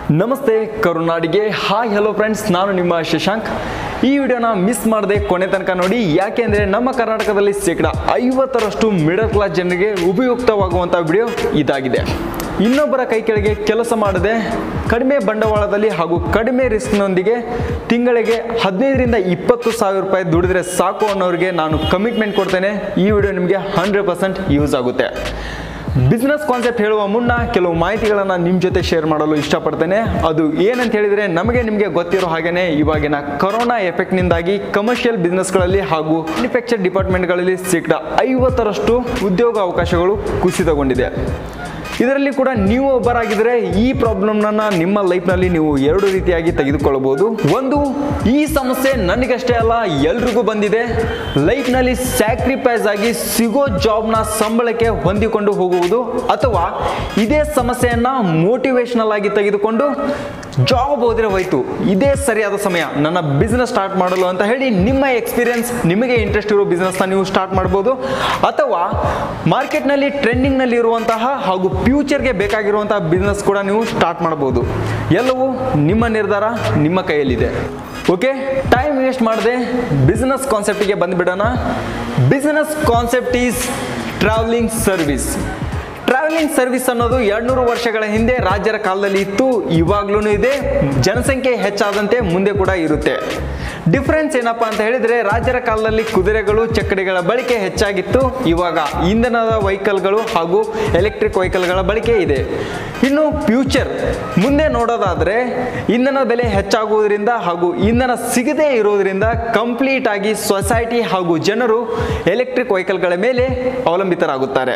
ನಮಸ್ತೆ ಕರುನಾಡಿಗೆ hi hello friends ನಾನು ನಿಮ್ಮ ಶಶಾಂಕ್ ಈ ವಿಡಿಯೋನ ಮಿಸ್ ಮಾಡದೆ ಕೊನೆ ತನಕ ನೋಡಿ ಯಾಕೆಂದರೆ ನಮ್ಮ ಕರ್ನಾಟಕದಲ್ಲಿ ಶೇಕಡ ಐವತ್ತರಷ್ಟು ಮಿಡಲ್ ಕ್ಲಾಸ್ ಜನರಿಗೆ ಉಪಯುಕ್ತವಾಗುವಂಥ ವಿಡಿಯೋ ಇದಾಗಿದೆ ಇನ್ನೊಬ್ಬರ ಕೈ ಕೆಳಗೆ ಕೆಲಸ ಮಾಡದೆ ಕಡಿಮೆ ಬಂಡವಾಳದಲ್ಲಿ ಹಾಗೂ ಕಡಿಮೆ ರಿಸ್ಕ್ನೊಂದಿಗೆ ತಿಂಗಳಿಗೆ ಹದಿನೈದರಿಂದ ಇಪ್ಪತ್ತು ಸಾವಿರ ರೂಪಾಯಿ ದುಡಿದ್ರೆ ಸಾಕು ಅನ್ನೋರಿಗೆ ನಾನು ಕಮಿಟ್ಮೆಂಟ್ ಕೊಡ್ತೇನೆ ಈ ವಿಡಿಯೋ ನಿಮಗೆ ಹಂಡ್ರೆಡ್ ಪರ್ಸೆಂಟ್ ಯೂಸ್ ಆಗುತ್ತೆ ಬಿಸ್ನೆಸ್ ಕಾನ್ಸೆಪ್ಟ್ ಹೇಳುವ ಮುನ್ನ ಕೆಲವು ಮಾಹಿತಿಗಳನ್ನು ನಿಮ್ಮ ಜೊತೆ ಶೇರ್ ಮಾಡಲು ಇಷ್ಟಪಡ್ತೇನೆ ಅದು ಏನಂತ ಹೇಳಿದರೆ ನಮಗೆ ನಿಮಗೆ ಗೊತ್ತಿರೋ ಹಾಗೆಯೇ ಇವಾಗಿನ ಕೊರೋನಾ ಎಫೆಕ್ಟ್ನಿಂದಾಗಿ ಕಮರ್ಷಿಯಲ್ ಬಿಸ್ನೆಸ್ಗಳಲ್ಲಿ ಹಾಗೂ ಮ್ಯಾನುಫ್ಯಾಕ್ಚರ್ ಡಿಪಾರ್ಟ್ಮೆಂಟ್ಗಳಲ್ಲಿ ಶೇಕಡ ಐವತ್ತರಷ್ಟು ಉದ್ಯೋಗ ಅವಕಾಶಗಳು ಕುಸಿತಗೊಂಡಿದೆ ಇದರಲ್ಲಿ ಕೂಡ ನೀವು ಒಬ್ಬರಾಗಿದ್ದರೆ ಈ ಪ್ರಾಬ್ಲಮ್ನ ನಿಮ್ಮ ಲೈಫ್ನಲ್ಲಿ ನೀವು ಎರಡು ರೀತಿಯಾಗಿ ತೆಗೆದುಕೊಳ್ಳಬಹುದು ಒಂದು ಈ ಸಮಸ್ಯೆ ನನಗಷ್ಟೇ ಅಲ್ಲ ಎಲ್ರಿಗೂ ಬಂದಿದೆ ಲೈಫ್ನಲ್ಲಿ ಸ್ಯಾಕ್ರಿಫೈಸ್ ಆಗಿ ಸಿಗೋ ಜಾಬ್ನ ಸಂಬಳಕ್ಕೆ ಹೊಂದಿಕೊಂಡು ಹೋಗುವುದು ಅಥವಾ ಇದೇ ಸಮಸ್ಯೆಯನ್ನ ಮೋಟಿವೇಶನಲ್ ಆಗಿ ತೆಗೆದುಕೊಂಡು ಜಾಬ್ ಹೋದ್ರೆ ಹೋಯ್ತು ಇದೇ ಸರಿಯಾದ ಸಮಯ ನನ್ನ ಬಿಸ್ನೆಸ್ ಸ್ಟಾರ್ಟ್ ಮಾಡಲು ಅಂತ ಹೇಳಿ ನಿಮ್ಮ ಎಕ್ಸ್ಪೀರಿಯನ್ಸ್ ನಿಮಗೆ ಇಂಟ್ರೆಸ್ಟ್ ಇರೋ ಬಿಸ್ನೆಸ್ನ ನೀವು ಸ್ಟಾರ್ಟ್ ಮಾಡ್ಬೋದು ಅಥವಾ ಮಾರ್ಕೆಟ್ನಲ್ಲಿ ಟ್ರೆಂಡಿಂಗ್ನಲ್ಲಿ ಇರುವಂತಹ ಹಾಗೂ ಫ್ಯೂಚರ್ಗೆ ಬೇಕಾಗಿರುವಂತಹ ಬಿಸ್ನೆಸ್ ಕೂಡ ನೀವು ಸ್ಟಾರ್ಟ್ ಮಾಡ್ಬೋದು ಎಲ್ಲವೂ ನಿಮ್ಮ ನಿರ್ಧಾರ ನಿಮ್ಮ ಕೈಯಲ್ಲಿದೆ ಓಕೆ ಟೈಮ್ ವೇಸ್ಟ್ ಮಾಡದೆ ಬಿಸ್ನೆಸ್ ಕಾನ್ಸೆಪ್ಟಿಗೆ ಬಂದುಬಿಡೋಣ business concept is travelling service travelling service ಅನ್ನೋದು ಎರಡ್ನೂರು ವರ್ಷಗಳ ಹಿಂದೆ ರಾಜ್ಯರ ಕಾಲದಲ್ಲಿ ಇತ್ತು ಇವಾಗ್ಲೂ ಇದೆ ಜನಸಂಖ್ಯೆ ಹೆಚ್ಚಾದಂತೆ ಮುಂದೆ ಕೂಡ ಇರುತ್ತೆ ಡಿಫ್ರೆನ್ಸ್ ಏನಪ್ಪಾ ಅಂತ ಹೇಳಿದ್ರೆ ರಾಜ್ಯರ ಕಾಲದಲ್ಲಿ ಕುದುರೆಗಳು ಚಕ್ಕಡಿಗಳ ಬಳಕೆ ಹೆಚ್ಚಾಗಿತ್ತು ಇವಾಗ ಇಂಧನದ ವೆಹಿಕಲ್ಗಳು ಹಾಗೂ ಎಲೆಕ್ಟ್ರಿಕ್ ವೆಹಿಕಲ್ಗಳ ಬಳಕೆ ಇದೆ ಇನ್ನು ಫ್ಯೂಚರ್ ಮುಂದೆ ನೋಡೋದಾದ್ರೆ ಇಂಧನ ಬೆಲೆ ಹೆಚ್ಚಾಗುವುದರಿಂದ ಹಾಗೂ ಇಂಧನ ಸಿಗದೇ ಇರೋದ್ರಿಂದ ಕಂಪ್ಲೀಟ್ ಆಗಿ ಸೊಸೈಟಿ ಹಾಗೂ ಜನರು ಎಲೆಕ್ಟ್ರಿಕ್ ವೆಹಿಕಲ್ಗಳ ಮೇಲೆ ಅವಲಂಬಿತರಾಗುತ್ತಾರೆ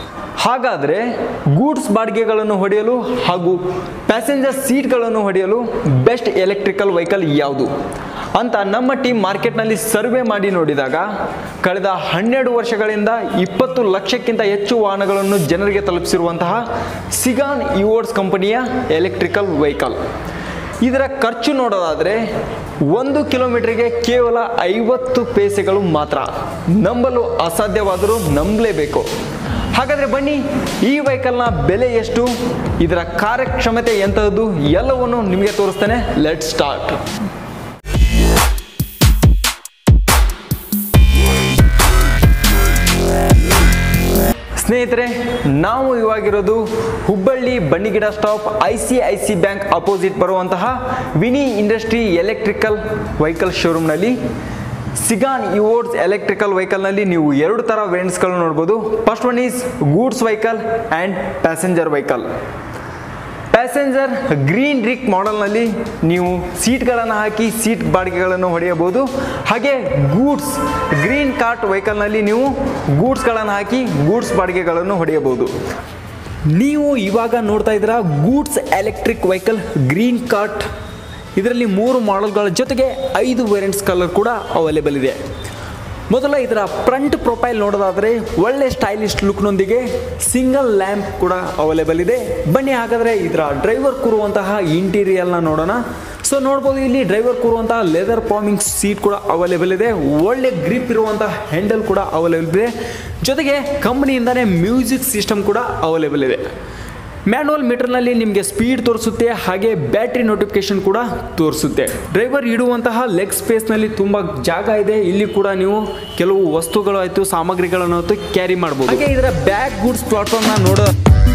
ಹಾಗಾದರೆ ಗೂಡ್ಸ್ ಬಾಡಿಗೆಗಳನ್ನು ಹೊಡೆಯಲು ಹಾಗೂ ಪ್ಯಾಸೆಂಜರ್ ಸೀಟ್ಗಳನ್ನು ಹೊಡೆಯಲು ಬೆಸ್ಟ್ ಎಲೆಕ್ಟ್ರಿಕಲ್ ವೆಹಿಕಲ್ ಯಾವುದು ಅಂತ ನಮ್ಮ ಟೀಮ್ ಮಾರ್ಕೆಟ್ನಲ್ಲಿ ಸರ್ವೆ ಮಾಡಿ ನೋಡಿದಾಗ ಕಳೆದ ಹನ್ನೆರಡು ವರ್ಷಗಳಿಂದ ಇಪ್ಪತ್ತು ಲಕ್ಷಕ್ಕಿಂತ ಹೆಚ್ಚು ವಾಹನಗಳನ್ನು ಜನರಿಗೆ ತಲುಪಿಸಿರುವಂತಹ ಸಿಗಾನ್ ಇವೋರ್ಡ್ಸ್ ಕಂಪನಿಯ ಎಲೆಕ್ಟ್ರಿಕಲ್ ವೆಹಿಕಲ್ ಇದರ ಖರ್ಚು ನೋಡೋದಾದರೆ ಒಂದು ಕಿಲೋಮೀಟರ್ಗೆ ಕೇವಲ ಐವತ್ತು ಪೈಸೆಗಳು ಮಾತ್ರ ನಂಬಲು ಅಸಾಧ್ಯವಾದರೂ ನಂಬಲೇಬೇಕು ಹಾಗಾದರೆ ಬನ್ನಿ ಈ ವೆಹಿಕಲ್ನ ಬೆಲೆ ಎಷ್ಟು ಇದರ ಕಾರ್ಯಕ್ಷಮತೆ ಎಂಥದ್ದು ಎಲ್ಲವನ್ನು ನಿಮಗೆ ತೋರಿಸ್ತೇನೆ ಲೆಟ್ ಸ್ಟಾರ್ಟ್ ಸ್ನೇಹಿತರೆ ನಾವು ಇವಾಗಿರೋದು Hubballi Bannigida stop I C I C bank opposite ಬರುವಂತಹ ವಿನಿ ಇಂಡಸ್ಟ್ರಿ ಎಲೆಕ್ಟ್ರಿಕಲ್ ವೆಹಿಕಲ್ ಶೋರೂಮ್ನಲ್ಲಿ ಸಿಗಾನ್ ಇವೋರ್ಡ್ಸ್ ಎಲೆಕ್ಟ್ರಿಕಲ್ ವೆಹಿಕಲ್ನಲ್ಲಿ ನೀವು ಎರಡು ಥರ ವೇರಿಯಂಟ್ಸ್ಗಳು ನೋಡ್ಬೋದು first one is goods vehicle and passenger vehicle passenger green rick ಮಾಡೆಲ್ನಲ್ಲಿ ನೀವು ಸೀಟ್ಗಳನ್ನು ಹಾಕಿ ಸೀಟ್ ಬಾಡಿಗೆಗಳನ್ನು ಹೊಡೆಯಬಹುದು ಹಾಗೆ ಗೂಡ್ಸ್ ಗ್ರೀನ್ ಕಾರ್ಟ್ ವೆಹಿಕಲ್ನಲ್ಲಿ ನೀವು ಗೂಡ್ಸ್ಗಳನ್ನು ಹಾಕಿ ಗೂಡ್ಸ್ ಬಾಡಿಗೆಗಳನ್ನು ಹೊಡೆಯಬಹುದು ನೀವು ಇವಾಗ ನೋಡ್ತಾ ಇದ್ದೀರಾ goods electric vehicle green cart ಇದರಲ್ಲಿ ಮೂರು ಮಾಡೆಲ್ಗಳ ಜೊತೆಗೆ ಐದು ವೇರಿಯಂಟ್ಸ್ ಕಲರ್ ಕೂಡ ಅವೈಲೇಬಲ್ ಇದೆ ಮೊದಲ ಇದರ ಫ್ರಂಟ್ ಪ್ರೊಫೈಲ್ ನೋಡೋದಾದರೆ ಒಳ್ಳೆ ಸ್ಟೈಲಿಶ್ ಲುಕ್ನೊಂದಿಗೆ ಸಿಂಗಲ್ ಲ್ಯಾಂಪ್ ಕೂಡ ಅವೈಲೇಬಲ್ ಇದೆ ಬನ್ನಿ ಹಾಗಾದರೆ ಇದರ ಡ್ರೈವರ್ ಕೂರುವಂತಹ ಇಂಟೀರಿಯಲ್ನ ನೋಡೋಣ ಸೊ ನೋಡ್ಬೋದು ಇಲ್ಲಿ ಡ್ರೈವರ್ ಕೂರುವಂತಹ ಲೆದರ್ ಪಾಮಿಂಗ್ ಸೀಟ್ ಕೂಡ ಅವೈಲೇಬಲ್ ಇದೆ ಒಳ್ಳೆ ಗ್ರಿಪ್ ಇರುವಂತಹ ಹ್ಯಾಂಡಲ್ ಕೂಡ ಅವೈಲೇಬಲ್ ಇದೆ ಜೊತೆಗೆ ಕಂಪನಿಯಿಂದನೇ ಮ್ಯೂಸಿಕ್ ಸಿಸ್ಟಮ್ ಕೂಡ ಅವೈಲೇಬಲ್ ಇದೆ ಮ್ಯಾನುವಲ್ ಮೀಟರ್ನಲ್ಲಿ ನಿಮಗೆ ಸ್ಪೀಡ್ ತೋರಿಸುತ್ತೆ ಹಾಗೆ ಬ್ಯಾಟ್ರಿ ನೋಟಿಫಿಕೇಶನ್ ಕೂಡ ತೋರಿಸುತ್ತೆ ಡ್ರೈವರ್ ಇಡುವಂತಹ ಲೆಗ್ ಸ್ಪೇಸ್ನಲ್ಲಿ ತುಂಬ ಜಾಗ ಇದೆ ಇಲ್ಲಿ ಕೂಡ ನೀವು ಕೆಲವು ವಸ್ತುಗಳು ಆಯಿತು ಸಾಮಗ್ರಿಗಳನ್ನು ಆಯ್ತು ಕ್ಯಾರಿ ಮಾಡ್ಬೋದು ಹಾಗೆ ಇದರ ಬ್ಯಾಕ್ ಗೂಡ್ಸ್ ಪ್ಲಾಟ್ಫಾರ್ಮ್ನ ನೋಡೋ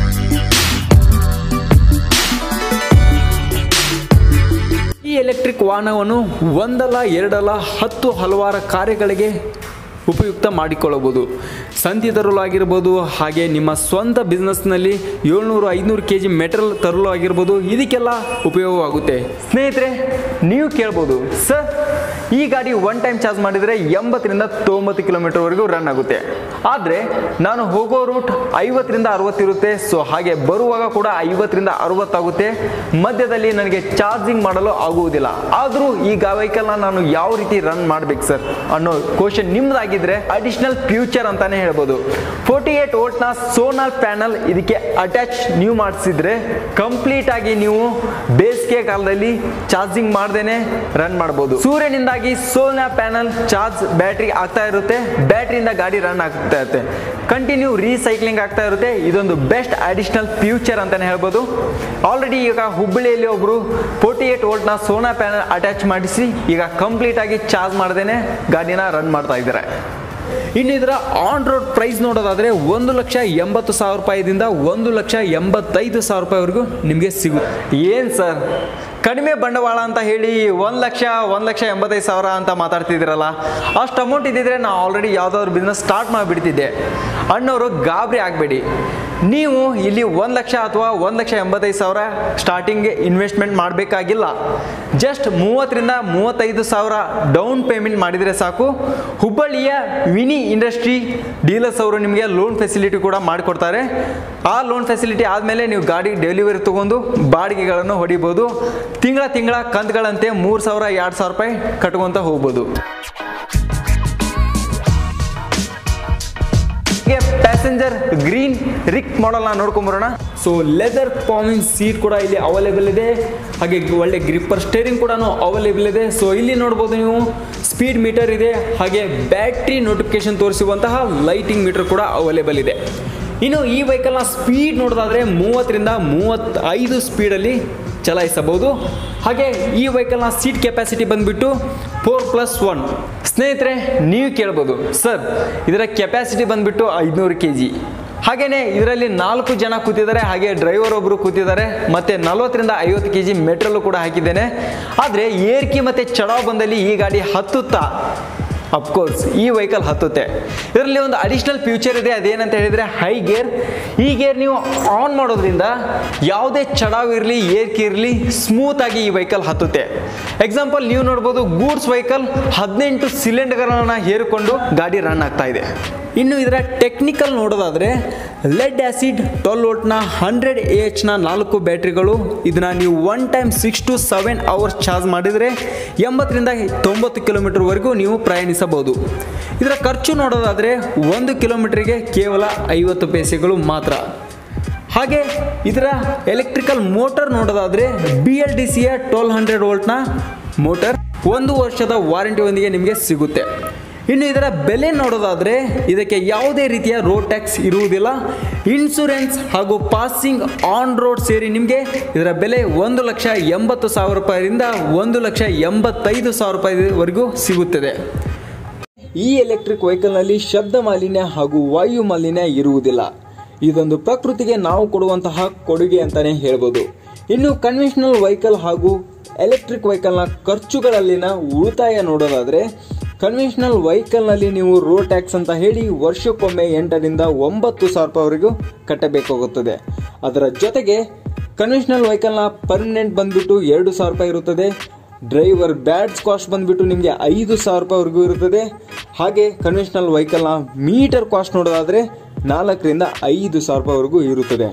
ಈ ಎಲೆಕ್ಟ್ರಿಕ್ ವಾಹನವನ್ನು ಒಂದಲ್ಲ ಎರಡಲ್ಲ ಹತ್ತು ಹಲವಾರು ಕಾರ್ಯಗಳಿಗೆ ಉಪಯುಕ್ತ ಮಾಡಿಕೊಳ್ಳಬಹುದು ಸಂತಿ ತರಲು ಆಗಿರ್ಬೋದು ಹಾಗೆ ನಿಮ್ಮ ಸ್ವಂತ ಬಿಸ್ನೆಸ್ನಲ್ಲಿ ಏಳ್ನೂರು ಐನೂರು ಕೆ ಜಿ ಮೆಟೀರಿಯಲ್ ತರಲು ಆಗಿರ್ಬೋದು ಇದಕ್ಕೆಲ್ಲ ಉಪಯೋಗವಾಗುತ್ತೆ ಸ್ನೇಹಿತರೆ ನೀವು ಕೇಳ್ಬೋದು ಸರ್ ಈ ಗಾಡಿ ಒನ್ ಟೈಮ್ ಚಾರ್ಜ್ ಮಾಡಿದರೆ ಎಂಬತ್ತರಿಂದ ತೊಂಬತ್ತು ಕಿಲೋಮೀಟರ್ವರೆಗೂ ರನ್ ಆಗುತ್ತೆ ಆದರೆ ನಾನು ಹೋಗೋ ರೂಟ್ ಐವತ್ತರಿಂದ ಅರವತ್ತಿರುತ್ತೆ ಸೊ ಹಾಗೆ ಬರುವಾಗ ಕೂಡ ಐವತ್ತರಿಂದ ಅರವತ್ತಾಗುತ್ತೆ ಮಧ್ಯದಲ್ಲಿ ನನಗೆ ಚಾರ್ಜಿಂಗ್ ಮಾಡಲು ಆಗುವುದಿಲ್ಲ ಆದರೂ ಈ ವೆಹಿಕಲ್ನ ನಾನು ಯಾವ ರೀತಿ ರನ್ ಮಾಡ್ಬೇಕು ಸರ್ ಅನ್ನೋ ಕ್ವಶನ್ ನಿಮ್ದಾಗಿದ್ರೆ ಅಡಿಷನಲ್ ಫ್ಯೂಚರ್ ಅಂತಾನೆ ಹೇಳ್ಬೋದು ಫೋರ್ಟಿ ಏಟ್ ವೋಲ್ಟ್ನ ಸೋನಾರ್ ಪ್ಯಾನಲ್ ಇದಕ್ಕೆ ಅಟ್ಯಾಚ್ ನೀವು ಮಾಡಿಸಿದ್ರೆ ಕಂಪ್ಲೀಟ್ ಆಗಿ ನೀವು ಬೇಸಿಗೆ ಕಾಲದಲ್ಲಿ ಚಾರ್ಜಿಂಗ್ ಮಾಡ್ದೇನೆ ರನ್ ಮಾಡ್ಬೋದು ಸೂರ್ಯನಿಂದ ಆಗಿ ಸೋಲಾರ್ ಪ್ಯಾನಲ್ ಚಾರ್ಜ್ ಬ್ಯಾಟ್ರಿ ಆಗ್ತಾ ಇರುತ್ತೆ ಬ್ಯಾಟ್ರಿಯಿಂದ ಗಾಡಿ ರನ್ ಆಗ್ತಾ ಇರುತ್ತೆ ಕಂಟಿನ್ಯೂ ರೀಸೈಕ್ಲಿಂಗ್ ಆಗ್ತಾ ಇರುತ್ತೆ ಇದೊಂದು ಬೆಸ್ಟ್ ಅಡಿಷನಲ್ ಫ್ಯೂಚರ್ ಅಂತಾನೆ ಹೇಳ್ಬೋದು ಆಲ್ರೆಡಿ ಈಗ ಹುಬ್ಬಳ್ಳಿಯಲ್ಲಿ ಒಬ್ರು ಫೋರ್ಟಿ ಏಟ್ ವೋಲ್ಟ್ನ ಸೋನಾ ಪ್ಯಾನಲ್ ಅಟ್ಯಾಚ್ ಮಾಡಿಸಿ ಈಗ ಕಂಪ್ಲೀಟ್ ಆಗಿ ಚಾರ್ಜ್ ಮಾಡ್ದೇನೆ ಗಾಡಿನ ರನ್ ಮಾಡ್ತಾ ಇದ್ದಾರೆ ಇನ್ನು ಇದರ ಆನ್ ರೋಡ್ ಪ್ರೈಸ್ ನೋಡೋದಾದ್ರೆ ಒಂದು ಲಕ್ಷ ಎಂಬತ್ತು ಸಾವಿರ ರೂಪಾಯಿದಿಂದ ಒಂದು ಲಕ್ಷ ಎಂಬತ್ತೈದು ಸಾವಿರ ರೂಪಾಯಿವರೆಗೂ ನಿಮಗೆ ಸಿಗುತ್ತೆ ಏನು ಸರ್ ಕಡಿಮೆ ಬಂಡವಾಳ ಅಂತ ಹೇಳಿ ಒಂದು ಲಕ್ಷ ಒಂದು ಲಕ್ಷ ಎಂಬತ್ತೈದು ಸಾವಿರ ಅಂತ ಮಾತಾಡ್ತಿದ್ದೀರಲ್ಲ ಅಷ್ಟು ಅಮೌಂಟ್ ಇದ್ದಿದ್ರೆ ನಾವು ಆಲ್ರೆಡಿ ಯಾವುದಾದ್ರು ಬಿಸ್ನೆಸ್ ಸ್ಟಾರ್ಟ್ ಮಾಡಿಬಿಡ್ತಿದ್ದೆ ಅಣ್ಣವರು ಗಾಬರಿ ಆಗಬೇಡಿ ನೀವು ಇಲ್ಲಿ ಒಂದು ಲಕ್ಷ ಅಥವಾ ಒಂದು ಲಕ್ಷ ಎಂಬತ್ತೈದು ಸಾವಿರ ಸ್ಟಾರ್ಟಿಂಗ್ಗೆ ಇನ್ವೆಸ್ಟ್ಮೆಂಟ್ ಮಾಡಬೇಕಾಗಿಲ್ಲ ಜಸ್ಟ್ ಮೂವತ್ತರಿಂದ ಮೂವತ್ತೈದು ಸಾವಿರ ಡೌನ್ ಪೇಮೆಂಟ್ ಮಾಡಿದರೆ ಸಾಕು ಹುಬ್ಬಳ್ಳಿಯ ವಿನಿ ಇಂಡಸ್ಟ್ರಿ ಡೀಲರ್ಸ್ ಅವರು ನಿಮಗೆ ಲೋನ್ ಫೆಸಿಲಿಟಿ ಕೂಡ ಮಾಡಿಕೊಡ್ತಾರೆ ಆ ಲೋನ್ ಫೆಸಿಲಿಟಿ ಆದಮೇಲೆ ನೀವು ಗಾಡಿ ಡೆಲಿವರಿ ತೊಗೊಂಡು ಬಾಡಿಗೆಗಳನ್ನು ಹೊಡಿಬೋದು ತಿಂಗಳ ತಿಂಗಳ ಕಂತುಗಳಂತೆ ಮೂರು ಸಾವಿರ ಎರಡು ಸಾವಿರ ರೂಪಾಯಿ ಕಟ್ಕೊತ ಹೋಗ್ಬೋದು ಪ್ಯಾಸೆಂಜರ್ ಗ್ರೀನ್ ರಿಕ್ ಮಾಡಲ್ ನ ನೋಡ್ಕೊಂಬರೋಣ ಸೊ ಲೆದರ್ ಪಾಮಿಂಗ್ ಸೀಟ್ ಕೂಡ ಇಲ್ಲಿ ಅವೈಲೇಬಲ್ ಇದೆ ಹಾಗೆ ಒಳ್ಳೆ ಗ್ರಿಪ್ಪರ್ ಸ್ಟೇರಿಂಗ್ ಕೂಡ ಅವೈಲೇಬಲ್ ಇದೆ ಸೊ ಇಲ್ಲಿ ನೋಡ್ಬೋದು ನೀವು ಸ್ಪೀಡ್ ಮೀಟರ್ ಇದೆ ಹಾಗೆ ಬ್ಯಾಟ್ರಿ ನೋಟಿಫಿಕೇಶನ್ ತೋರಿಸುವಂತಹ ಲೈಟಿಂಗ್ ಮೀಟರ್ ಕೂಡ ಅವೈಲೇಬಲ್ ಇದೆ ಇನ್ನು ಈ ವೆಹಿಕಲ್ನ ಸ್ಪೀಡ್ ನೋಡೋದಾದ್ರೆ ಮೂವತ್ತರಿಂದ ಮೂವತ್ತೈದು ಸ್ಪೀಡಲ್ಲಿ ಚಲಾಯಿಸಬಹುದು ಹಾಗೆ ಈ ವೆಹಿಕಲ್ನ ಸೀಟ್ ಕೆಪಾಸಿಟಿ ಬಂದ್ಬಿಟ್ಟು ಫೋರ್ ಪ್ಲಸ್ ಒನ್ ಸ್ನೇಹಿತರೆ ನೀವು ಕೇಳ್ಬೋದು ಸರ್ ಇದರ ಕೆಪಾಸಿಟಿ ಬಂದ್ಬಿಟ್ಟು ಐದುನೂರು ಕೆ ಜಿ ಹಾಗೆಯೇ ಇದರಲ್ಲಿ ನಾಲ್ಕು ಜನ ಕೂತಿದ್ದಾರೆ ಹಾಗೆ ಡ್ರೈವರ್ ಒಬ್ಬರು ಕೂತಿದ್ದಾರೆ ಮತ್ತೆ ನಲವತ್ತರಿಂದ ಐವತ್ತು ಕೆ ಜಿ ಮೆಟ್ರಲ್ಲು ಕೂಡ ಹಾಕಿದ್ದೇನೆ ಆದರೆ ಏರ್ಕಿ ಮತ್ತು ಚಡಾವ್ ಬಂದಲ್ಲಿ ಈ ಗಾಡಿ ಹತ್ತುತ್ತಾ ಅಫ್ಕೋರ್ಸ್ ಈ ವೆಹಿಕಲ್ ಹತ್ತುತ್ತೆ ಇದರಲ್ಲಿ ಒಂದು ಅಡಿಷನಲ್ ಫ್ಯೂಚರ್ ಇದೆ ಅದೇನಂತ ಹೇಳಿದರೆ ಹೈ ಗೇರ್ ಈ ಗೇರ್ ನೀವು ಆನ್ ಮಾಡೋದ್ರಿಂದ ಯಾವುದೇ ಚಡಾವ್ ಇರಲಿ ಏರ್ಕಿ ಇರಲಿ ಸ್ಮೂತಾಗಿ ಈ ವೆಹಿಕಲ್ ಹತ್ತುತ್ತೆ ಎಕ್ಸಾಂಪಲ್ ನೀವು ನೋಡ್ಬೋದು ಗೂಡ್ಸ್ ವೆಹಿಕಲ್ ಹದಿನೆಂಟು ಸಿಲಿಂಡರ್ಗಳನ್ನು ಹೇರಿಕೊಂಡು ಗಾಡಿ ರನ್ ಆಗ್ತಾ ಇದೆ ಇನ್ನು ಇದರ ಟೆಕ್ನಿಕಲ್ ನೋಡೋದಾದರೆ ಲೆಡ್ ಆ್ಯಸಿಡ್ ಟ್ವೆಲ್ ವೋಲ್ಟ್ನ ಹಂಡ್ರೆಡ್ ಎ ಎಚ್ನ ನಾಲ್ಕು ಬ್ಯಾಟ್ರಿಗಳು ಇದನ್ನು ನೀವು one time six to seven hours charge ಮಾಡಿದರೆ ಎಂಬತ್ತರಿಂದ ತೊಂಬತ್ತು ಕಿಲೋಮೀಟರ್ವರೆಗೂ ನೀವು ಪ್ರಯಾಣಿಸಬಹುದು ಇದರ ಖರ್ಚು ನೋಡೋದಾದರೆ ಒಂದು ಕಿಲೋಮೀಟರ್ಗೆ ಕೇವಲ ಐವತ್ತು ಪೈಸೆಗಳು ಮಾತ್ರ ಹಾಗೆ ಇದರ ಎಲೆಕ್ಟ್ರಿಕಲ್ ಮೋಟರ್ ನೋಡೋದಾದರೆ ಬಿ ಎಲ್ ಡಿ ಸಿಯ ಟ್ವೆಲ್ ಹಂಡ್ರೆಡ್ ವೋಲ್ಟ್ನ ಮೋಟರ್ ಒಂದು ವರ್ಷದ ವಾರಂಟಿಯೊಂದಿಗೆ ನಿಮಗೆ ಸಿಗುತ್ತೆ ಇನ್ನು ಇದರ ಬೆಲೆ ನೋಡೋದಾದರೆ ಇದಕ್ಕೆ ಯಾವುದೇ ರೀತಿಯ ರೋಡ್ ಟ್ಯಾಕ್ಸ್ ಇರುವುದಿಲ್ಲ ಇನ್ಶೂರೆನ್ಸ್ ಹಾಗೂ ಪಾಸಿಂಗ್ ಆನ್ ರೋಡ್ ಸೇರಿ ನಿಮಗೆ ಇದರ ಬೆಲೆ ಒಂದು ಲಕ್ಷ ಎಂಬತ್ತು ಸಾವಿರ ರೂಪಾಯಿಯಿಂದ ಒಂದು ಲಕ್ಷ ಎಂಬತ್ತೈದು ಸಾವಿರ ರೂಪಾಯಿವರೆಗೂ ಸಿಗುತ್ತದೆ ಈ ಎಲೆಕ್ಟ್ರಿಕ್ ವೆಹಿಕಲ್ನಲ್ಲಿ ಶಬ್ದ ಮಾಲಿನ್ಯ ಹಾಗೂ ವಾಯು ಮಾಲಿನ್ಯ ಇರುವುದಿಲ್ಲ ಇದೊಂದು ಪ್ರಕೃತಿಗೆ ನಾವು ಕೊಡುವಂತಹ ಕೊಡುಗೆ ಅಂತಾನೆ ಹೇಳ್ಬೋದು ಇನ್ನು ಕನ್ವೆನ್ಷನಲ್ ವೆಹಿಕಲ್ ಹಾಗೂ ಎಲೆಕ್ಟ್ರಿಕ್ ವೆಹಿಕಲ್ನ ಖರ್ಚುಗಳಲ್ಲಿನ ಉಳಿತಾಯ ನೋಡೋದಾದ್ರೆ ಕನ್ವೆನ್ಷನಲ್ ವೆಹಿಕಲ್ನಲ್ಲಿ ನೀವು ರೋಡ್ ಟ್ಯಾಕ್ಸ್ ಅಂತ ಹೇಳಿ ವರ್ಷಕ್ಕೊಮ್ಮೆ ಎಂಟರಿಂದ ಒಂಬತ್ತು ಸಾವಿರ ರೂಪಾಯಿವರೆಗೂ ಕಟ್ಟಬೇಕಾಗುತ್ತದೆ ಅದರ ಜೊತೆಗೆ ಕನ್ವೆನ್ಷನಲ್ ವೆಹಿಕಲ್ನ ಪರ್ಮನೆಂಟ್ ಬಂದ್ಬಿಟ್ಟು ಎರಡು ಸಾವಿರ ರೂಪಾಯಿ ಇರುತ್ತದೆ ಡ್ರೈವರ್ ಬ್ಯಾಡ್ಸ್ ಕಾಸ್ಟ್ ಬಂದ್ಬಿಟ್ಟು ನಿಮಗೆ ಐದು ಸಾವಿರ ರೂಪಾಯಿವರೆಗೂ ಇರುತ್ತದೆ ಹಾಗೆ ಕನ್ವೆನ್ಷನಲ್ ವೆಹಿಕಲ್ನ ಮೀಟರ್ ಕಾಸ್ಟ್ ನೋಡೋದಾದ್ರೆ ನಾಲ್ಕರಿಂದ ಐದು ಸಾವಿರ ರೂಪಾಯಿವರೆಗೂ ಇರುತ್ತದೆ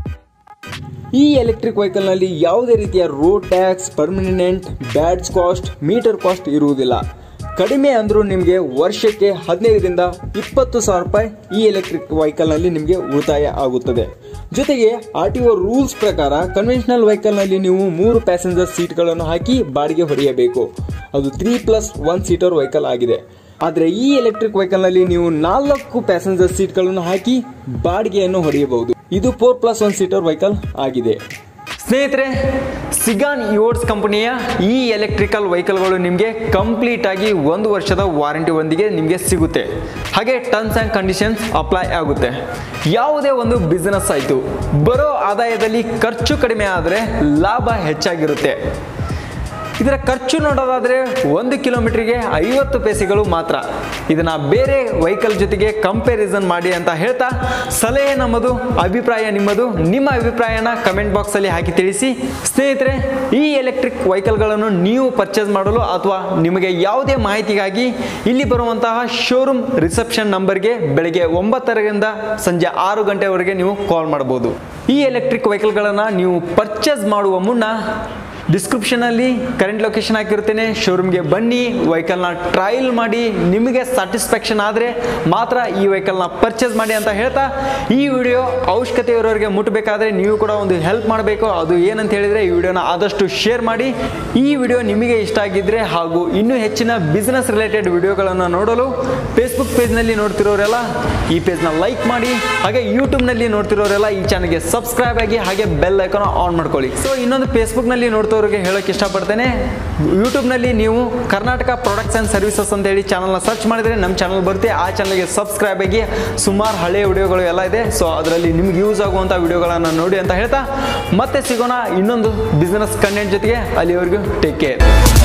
ಈ ಎಲೆಕ್ಟ್ರಿಕ್ ವೆಹಿಕಲ್ನಲ್ಲಿ ಯಾವುದೇ ರೀತಿಯ road tax permanent badge cost meter cost ಇರುವುದಿಲ್ಲ ಕಡಿಮೆ ಅಂದರೂ ನಿಮಗೆ ವರ್ಷಕ್ಕೆ ಹದಿನೈದರಿಂದ ಇಪ್ಪತ್ತು ಸಾವಿರ ರೂಪಾಯಿ ಈ ಎಲೆಕ್ಟ್ರಿಕ್ ವೆಹಿಕಲ್ನಲ್ಲಿ ನಿಮಗೆ ಉಳಿತಾಯ ಆಗುತ್ತದೆ ಜೊತೆಗೆ ಆರ್ ಟಿ ಒ ರೂಲ್ಸ್ ಪ್ರಕಾರ ಕನ್ವೆನ್ಷನಲ್ ವೆಹಿಕಲ್ನಲ್ಲಿ ನೀವು ಮೂರು ಪ್ಯಾಸೆಂಜರ್ ಸೀಟ್ಗಳನ್ನು ಹಾಕಿ ಬಾಡಿಗೆ ಹೊಡೆಯಬೇಕು ಅದು three plus one seater vehicle ಆಗಿದೆ ಆದರೆ ಈ ಎಲೆಕ್ಟ್ರಿಕ್ ವೆಹಿಕಲ್ನಲ್ಲಿ ನೀವು ನಾಲ್ಕು ಪ್ಯಾಸೆಂಜರ್ ಸೀಟ್ಗಳನ್ನು ಹಾಕಿ ಬಾಡಿಗೆಯನ್ನು ಹೊಡೆಯಬಹುದು ಇದು four plus one seater vehicle ಆಗಿದೆ ಸ್ನೇಹಿತರೆ ಸಿಗಾನ್ ಯೋಡ್ಸ್ ಕಂಪನಿಯ ಈ ಎಲೆಕ್ಟ್ರಿಕಲ್ ವೆಹಿಕಲ್ಗಳು ನಿಮಗೆ ಕಂಪ್ಲೀಟ್ ಆಗಿ ಒಂದು ವರ್ಷದ ವಾರಂಟಿ ಒಂದಿಗೆ ನಿಮಗೆ ಸಿಗುತ್ತೆ ಹಾಗೆ ಟರ್ಮ್ಸ್ ಆ್ಯಂಡ್ ಕಂಡೀಷನ್ಸ್ ಅಪ್ಲೈ ಆಗುತ್ತೆ ಯಾವುದೇ ಒಂದು ಬಿಸ್ನೆಸ್ ಆಯಿತು ಬರೋ ಆದಾಯದಲ್ಲಿ ಖರ್ಚು ಕಡಿಮೆ ಆದರೆ ಲಾಭ ಹೆಚ್ಚಾಗಿರುತ್ತೆ ಇದರ ಖರ್ಚು ನೋಡೋದಾದರೆ ಒಂದು ಕಿಲೋಮೀಟರ್ಗೆ ಐವತ್ತು ಪೈಸೆಗಳು ಮಾತ್ರ ಇದನ್ನ ಬೇರೆ ವೆಹಿಕಲ್ ಜೊತೆಗೆ ಕಂಪ್ಯಾರಿಸನ್ ಮಾಡಿ ಅಂತ ಹೇಳ್ತಾ ಸಲಹೆ ನಮ್ಮದು ಅಭಿಪ್ರಾಯ ನಿಮ್ಮದು ನಿಮ್ಮ ಅಭಿಪ್ರಾಯನ ಕಮೆಂಟ್ ಬಾಕ್ಸಲ್ಲಿ ಹಾಕಿ ತಿಳಿಸಿ ಸ್ನೇಹಿತರೆ ಈ ಎಲೆಕ್ಟ್ರಿಕ್ ವೆಹಿಕಲ್ಗಳನ್ನು ನೀವು ಪರ್ಚೇಸ್ ಮಾಡಲು ಅಥವಾ ನಿಮಗೆ ಯಾವುದೇ ಮಾಹಿತಿಗಾಗಿ ಇಲ್ಲಿ ಬರುವಂತಹ ಶೋರೂಮ್ ರಿಸೆಪ್ಷನ್ ನಂಬರ್ಗೆ ಬೆಳಗ್ಗೆ ಒಂಬತ್ತರಿಂದ ಸಂಜೆ ಆರು ಗಂಟೆವರೆಗೆ ನೀವು ಕಾಲ್ ಮಾಡಬಹುದು ಈ ಎಲೆಕ್ಟ್ರಿಕ್ ವೆಹಿಕಲ್ಗಳನ್ನು ನೀವು ಪರ್ಚೇಸ್ ಮಾಡುವ ಮುನ್ನ ಡಿಸ್ಕ್ರಿಪ್ಷನಲ್ಲಿ ಕರೆಂಟ್ ಲೊಕೇಶನ್ ಹಾಕಿರ್ತೇನೆ ಶೋರೂಮ್ಗೆ ಬನ್ನಿ ವೆಹಿಕಲ್ನ ಟ್ರಯಲ್ ಮಾಡಿ ನಿಮಗೆ ಸ್ಯಾಟಿಸ್ಫ್ಯಾಕ್ಷನ್ ಆದರೆ ಮಾತ್ರ ಈ ವೆಹಿಕಲ್ನ ಪರ್ಚೇಸ್ ಮಾಡಿ ಅಂತ ಹೇಳ್ತಾ ಈ ವಿಡಿಯೋ ಅವಶ್ಯಕತೆ ಇರೋರಿಗೆ ಮುಟ್ಟಬೇಕಾದ್ರೆ ನೀವು ಕೂಡ ಒಂದು ಹೆಲ್ಪ್ ಮಾಡಬೇಕು ಅದು ಏನಂತ ಹೇಳಿದರೆ ಈ ವಿಡಿಯೋನ ಆದಷ್ಟು ಶೇರ್ ಮಾಡಿ ಈ ವಿಡಿಯೋ ನಿಮಗೆ ಇಷ್ಟ ಆಗಿದ್ದರೆ ಹಾಗೂ ಇನ್ನೂ ಹೆಚ್ಚಿನ ಬಿಸ್ನೆಸ್ ರಿಲೇಟೆಡ್ ವಿಡಿಯೋಗಳನ್ನು ನೋಡಲು ಫೇಸ್ಬುಕ್ ಪೇಜ್ನಲ್ಲಿ ನೋಡ್ತಿರೋರೆಲ್ಲ ಈ ಪೇಜ್ನ ಲೈಕ್ ಮಾಡಿ ಹಾಗೆ ಯೂಟ್ಯೂಬ್ನಲ್ಲಿ ನೋಡ್ತಿರೋರೆಲ್ಲ ಈ ಚಾನಲ್ಗೆ ಸಬ್ಸ್ಕ್ರೈಬ್ ಆಗಿ ಹಾಗೆ ಬೆಲ್ ಐಕಾನ್ ಆನ್ ಮಾಡ್ಕೊಳ್ಳಿ ಸೊ ಇನ್ನೊಂದು ಫೇಸ್ಬುಕ್ನಲ್ಲಿ ನೋಡ್ತವ್ರಿಗೆ ಹೇಳೋಕೆ ಇಷ್ಟಪಡ್ತೇನೆ ಯೂಟ್ಯೂಬ್ನಲ್ಲಿ ನೀವು ಕರ್ನಾಟಕ ಪ್ರಾಡಕ್ಟ್ಸ್ ಆ್ಯಂಡ್ ಸರ್ವಿಸಸ್ ಅಂತ ಹೇಳಿ ಚಾನಲ್ನ ಸರ್ಚ್ ಮಾಡಿದರೆ ನಮ್ಮ ಚಾನಲ್ ಬರುತ್ತೆ ಆ ಚಾನಲ್ಗೆ ಸಬ್ಸ್ಕ್ರೈಬ್ ಆಗಿ ಸುಮಾರು ಹಳೆಯ ವಿಡಿಯೋಗಳು ಎಲ್ಲ ಇದೆ ಸೊ ಅದರಲ್ಲಿ ನಿಮ್ಗೆ ಯೂಸ್ ಆಗುವಂಥ ವಿಡಿಯೋಗಳನ್ನು ನೋಡಿ ಅಂತ ಹೇಳ್ತಾ ಮತ್ತೆ ಸಿಗೋಣ ಇನ್ನೊಂದು ಬಿಸ್ನೆಸ್ ಕಂಟೆಂಟ್ ಜೊತೆಗೆ ಅಲ್ಲಿವರೆಗೂ ಟೇಕ್ ಕೇರ್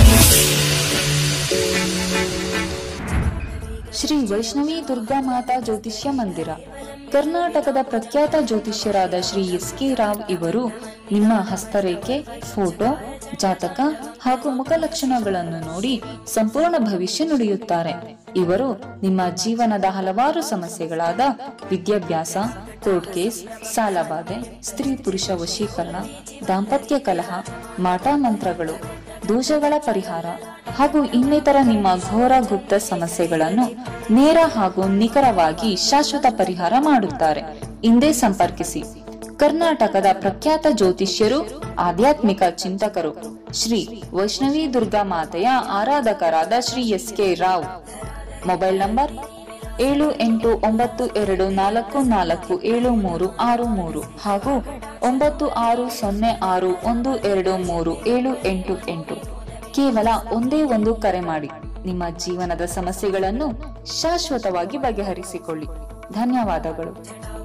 ಶ್ರೀ ವೈಷ್ಣವಿ ದುರ್ಗಾ ಮಾತಾ ಜ್ಯೋತಿಷ್ಯ ಮಂದಿರ ಕರ್ನಾಟಕದ ಪ್ರಖ್ಯಾತ ಜ್ಯೋತಿಷ್ಯರಾದ ಶ್ರೀ ಎಸ್ ಕೆ ರಾವ್ ಇವರು ನಿಮ್ಮ ಹಸ್ತರೇಖೆ ಫೋಟೋ ಜಾತಕ ಹಾಗೂ ಮುಖಲಕ್ಷಣಗಳನ್ನು ನೋಡಿ ಸಂಪೂರ್ಣ ಭವಿಷ್ಯ ನುಡಿಯುತ್ತಾರೆ ಇವರು ನಿಮ್ಮ ಜೀವನದ ಹಲವಾರು ಸಮಸ್ಯೆಗಳಾದ ವಿದ್ಯಾಭ್ಯಾಸ ಕೋರ್ಟ್ ಕೇಸ್ ಸಾಲಬಾಧೆ ಸ್ತ್ರೀ ಪುರುಷ ವಶೀಕರಣ ದಾಂಪತ್ಯ ಕಲಹ ಮಾಟ ಮಂತ್ರಗಳು ದೋಷಗಳ ಪರಿಹಾರ ಹಾಗೂ ಇನ್ನಿತರ ನಿಮ್ಮ ಘೋರ ಗುಪ್ತ ಸಮಸ್ಯೆಗಳನ್ನು ನೇರ ಹಾಗೂ ನಿಖರವಾಗಿ ಶಾಶ್ವತ ಪರಿಹಾರ ಮಾಡುತ್ತಾರೆ ಹಿಂದೆ ಸಂಪರ್ಕಿಸಿ ಕರ್ನಾಟಕದ ಪ್ರಖ್ಯಾತ ಜ್ಯೋತಿಷ್ಯರು ಆಧ್ಯಾತ್ಮಿಕ ಚಿಂತಕರು ಶ್ರೀ ವೈಷ್ಣವಿ ದುರ್ಗಾ ಮಾತೆಯ ಆರಾಧಕರಾದ Shri S K Rao mobile number ಏಳು ಎಂಟು ಒಂಬತ್ತು ಎರಡು ನಾಲ್ಕು ನಾಲ್ಕು ಏಳು ಮೂರು ಆರು ಮೂರು ಹಾಗೂ ಒಂಬತ್ತು ಆರು ಸೊನ್ನೆ ಆರು ಒಂದು ಎರಡು ಮೂರು ಏಳು ಎಂಟು ಎಂಟು ಕೇವಲ ಒಂದೇ ಒಂದು ಕರೆ ಮಾಡಿ ನಿಮ್ಮ ಜೀವನದ ಸಮಸ್ಯೆಗಳನ್ನು ಶಾಶ್ವತವಾಗಿ ಬಗೆಹರಿಸಿಕೊಳ್ಳಿ ಧನ್ಯವಾದಗಳು